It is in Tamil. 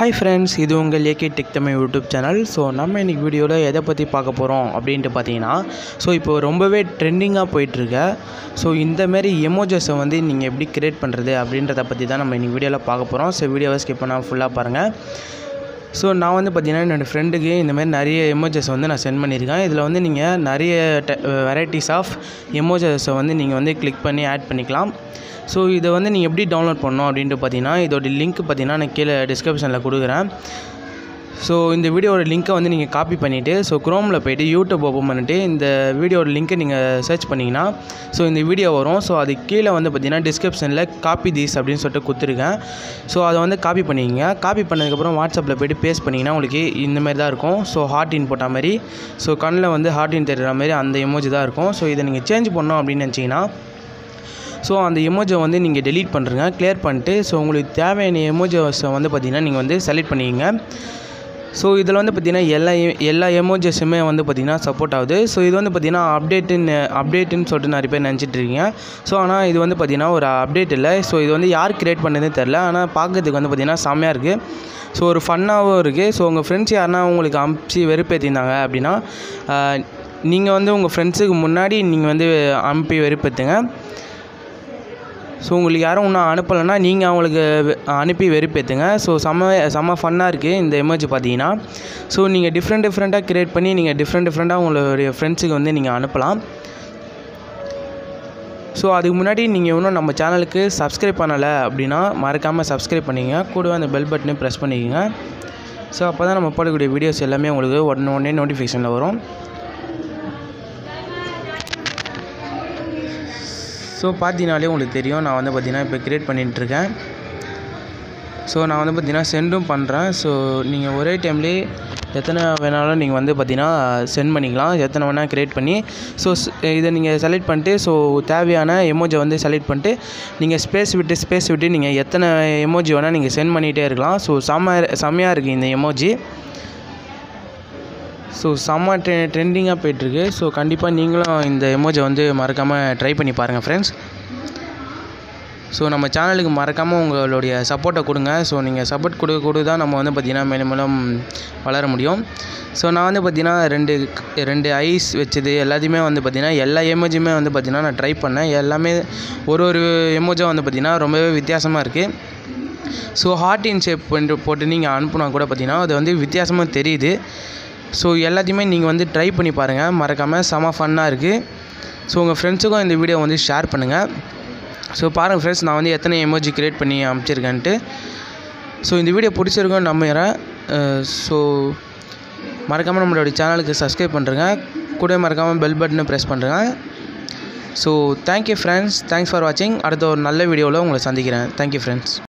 ஹாய் ஃப்ரெண்ட்ஸ் இது உங்கள் AK tech Tamil YouTube channel so நம்ம இன்றைக்கி வீடியோவில் எதை பற்றி பார்க்க போகிறோம் அப்படின்ட்டு பார்த்தீங்கன்னா ஸோ இப்போ ரொம்பவே ட்ரெண்டிங்காக போயிட்டுருக்க ஸோ இந்தமாரி எமோஜஸை வந்து நீங்கள் எப்படி க்ரியேட் பண்ணுறது அப்படின்றத பற்றி தான் நம்ம இன்றைக்கி வீடியோவில் பார்க்க போகிறோம் ஸோ வீடியோவை ஸ்கிப் பண்ணால் ஃபுல்லாக பாருங்கள் ஸோ நான் வந்து பார்த்தீங்கன்னா என்னோடய ஃப்ரெண்டுக்கு இந்தமாரி நிறைய எமோஜஸ் வந்து நான் சென்ட் பண்ணியிருக்கேன் இதில் வந்து நீங்கள் நிறைய வெரைட்டிஸ் ஆஃப் எமோஜஸை வந்து நீங்கள் வந்து கிளிக் பண்ணி ஆட் பண்ணிக்கலாம் ஸோ இதை வந்து நீங்கள் எப்படி டவுன்லோட் பண்ணணும் அப்படின்ட்டு பார்த்தீங்கன்னா இதோட லிங்க் பார்த்தீங்கன்னா நான் கீழே டிஸ்கிரிப்ஷனில் கொடுக்குறேன் ஸோ இந்த வீடியோட லிங்க்கை வந்து நீங்கள் காப்பி பண்ணிவிட்டு ஸோ குரோமில் போய்ட்டு யூடியூப் ஓப்பன் பண்ணிவிட்டு இந்த வீடியோட லிங்க்கை நீங்கள் சர்ச் பண்ணிங்கன்னா ஸோ இந்த வீடியோ வரும் ஸோ அது கீழே வந்து பார்த்தீங்கன்னா டிஸ்கிரிப்ஷனில் காப்பி தீஸ் அப்படின்னு சொல்லிட்டு கொடுத்துருக்கேன் ஸோ அதை வந்து காப்பி பண்ணிக்கங்க காப்பி பண்ணதுக்கப்புறம் வாட்ஸ்அப்பில் போய்ட்டு பேஸ்ட் பண்ணிங்கன்னா உங்களுக்கு இந்த மாதிரி தான் இருக்கும் ஸோ ஹார்ட் இன் போட்ட மாதிரி ஸோ கண்ணில் வந்து ஹார்ட் இன் தெரிகிற மாதிரி அந்த எமோஜி தான் இருக்கும் ஸோ இதை நீங்கள் சேஞ்ச் பண்ணோம் அப்படின்னு நினச்சிங்கன்னா ஸோ அந்த எமோஜை வந்து நீங்கள் டெலீட் பண்ணுறங்க கிளியர் பண்ணிட்டு ஸோ உங்களுக்கு தேவையான எமோஜஸை வந்து பார்த்திங்கன்னா நீங்கள் வந்து செலக்ட் பண்ணிக்கங்க ஸோ இதில் வந்து பார்த்திங்கன்னா எல்லா எல்லா எமோஜஸுமே வந்து பார்த்திங்கன்னா சப்போர்ட் ஆகுது ஸோ இது வந்து பார்த்திங்கன்னா அப்டேட்டுன்னு அப்டேட்டுன்னு சொல்லிட்டு நிறைய பேர் நினச்சிட்டு இருக்கீங்க ஸோ ஆனால் இது வந்து பார்த்திங்கன்னா ஒரு அப்டேட் இல்லை ஸோ இது வந்து யார் க்ரியேட் பண்ணதுன்னு தெரில ஆனால் பார்க்கறதுக்கு வந்து பார்த்திங்கன்னா செம்மையாக இருக்குது ஸோ ஒரு ஃபன்னாகவும் இருக்குது ஸோ உங்கள் ஃப்ரெண்ட்ஸ் யாருனா உங்களுக்கு அமுச்சு வெறுப்பேற்றிருந்தாங்க அப்படின்னா நீங்கள் வந்து உங்கள் ஃப்ரெண்ட்ஸுக்கு முன்னாடி நீங்கள் வந்து அனுப்பி வெறுப்பேற்றுங்க ஸோ உங்களுக்கு யாரும் இன்னும் அனுப்பலைன்னா நீங்கள் அவங்களுக்கு அனுப்பி வெறுப்பேற்றுங்க ஸோ செம்ம செம்ம ஃபன்னாக இருக்குது இந்த எமோஜி பார்த்தீங்கன்னா ஸோ நீங்கள் டிஃப்ரெண்ட் டிஃப்ரெண்ட்டாக க்ரியேட் பண்ணி நீங்கள் டிஃப்ரெண்ட் டிஃப்ரெண்ட்டாக உங்களுடைய ஃப்ரெண்ட்ஸுக்கு வந்து நீங்கள் அனுப்பலாம் ஸோ அதுக்கு முன்னாடி நீங்கள் இன்னும் நம்ம சேனலுக்கு சப்ஸ்கிரைப் பண்ணலை அப்படின்னா மறக்காமல் சப்ஸ்கிரைப் பண்ணிங்க கூடவே அந்த பெல் பட்டனையும் ப்ரெஸ் பண்ணிக்கோங்க ஸோ அப்போ தான் நம்ம போடக்கூடிய வீடியோஸ் எல்லாமே உங்களுக்கு உடனே உடனே நோட்டிஃபிகேஷனில் வரும் ஸோ பார்த்தீங்கனாலே உங்களுக்கு தெரியும் நான் வந்து பார்த்தீங்கன்னா இப்போ க்ரியேட் பண்ணிகிட்ருக்கேன் ஸோ நான் வந்து பார்த்தீங்கன்னா சென்டும் பண்ணுறேன் ஸோ நீங்கள் ஒரே டைம்லேயே எத்தனை வேணாலும் நீங்கள் வந்து பார்த்தீங்கன்னா சென்ட் பண்ணிக்கலாம் எத்தனை வேணால் க்ரியேட் பண்ணி ஸோ இதை நீங்கள் செலக்ட் பண்ணிட்டு ஸோ தேவையான எமோஜை வந்து செலக்ட் பண்ணிட்டு நீங்கள் ஸ்பேஸ் விட்டு ஸ்பேஸ் விட்டு நீங்கள் எத்தனை எமோஜி வேணால் நீங்கள் சென்ட் பண்ணிகிட்டே இருக்கலாம் ஸோ செம்ம செம்மையாக இருக்குது இந்த எமோஜி ஸோ செம்ம ட்ரெ ட்ரெண்டிங்காக போயிட்டுருக்கு ஸோ கண்டிப்பாக நீங்களும் இந்த எமோஜை வந்து மறக்காமல் ட்ரை பண்ணி பாருங்கள் ஃப்ரெண்ட்ஸ் ஸோ நம்ம சேனலுக்கு மறக்காமல் உங்களுடைய சப்போர்ட்டை கொடுங்க ஸோ நீங்கள் சப்போர்ட் கொடுக்க கொடுக்க தான் நம்ம வந்து பார்த்திங்கன்னா மேலும் மேலும் வளர முடியும் ஸோ நான் வந்து பார்த்திங்கன்னா ரெண்டு ரெண்டு ஐஸ் வச்சது எல்லாத்தையுமே வந்து பார்த்திங்கன்னா எல்லா எமோஜியுமே வந்து பார்த்திங்கன்னா நான் ட்ரை பண்ணேன் எல்லாமே ஒரு ஒரு எமோஜும் வந்து பார்த்திங்கன்னா ரொம்பவே வித்தியாசமாக இருக்குது ஸோ ஹார்ட் இன் ஷேப் பண்ணிட்டு போட்டு நீங்கள் அனுப்புனா கூட பார்த்திங்கன்னா அது வந்து வித்தியாசமாக தெரியுது ஸோ எல்லாத்தையுமே நீங்கள் வந்து ட்ரை பண்ணி பாருங்கள் மறக்காமல் செம ஃபன்னாக இருக்குது ஸோ உங்கள் ஃப்ரெண்ட்ஸுக்கும் இந்த வீடியோ வந்து ஷேர் பண்ணுங்கள் ஸோ பாருங்கள் ஃப்ரெண்ட்ஸ் நான் வந்து எத்தனை எமோஜி க்ரியேட் பண்ணி அனுப்பிச்சிருக்கேன்ட்டு ஸோ இந்த வீடியோ பிடிச்சிருக்குன்னு நம்புகிறேன் ஸோ மறக்காமல் நம்மளோட சேனலுக்கு சப்ஸ்கிரைப் பண்ணுறேங்க கூட மறக்காமல் பெல் பட்டனை ப்ரெஸ் பண்ணுறேங்க so thank you friends thanks for வாட்சிங் அடுத்த ஒரு நல்ல வீடியோவில் உங்களை சந்திக்கிறேன் தேங்க்யூ ஃப்ரெண்ட்ஸ்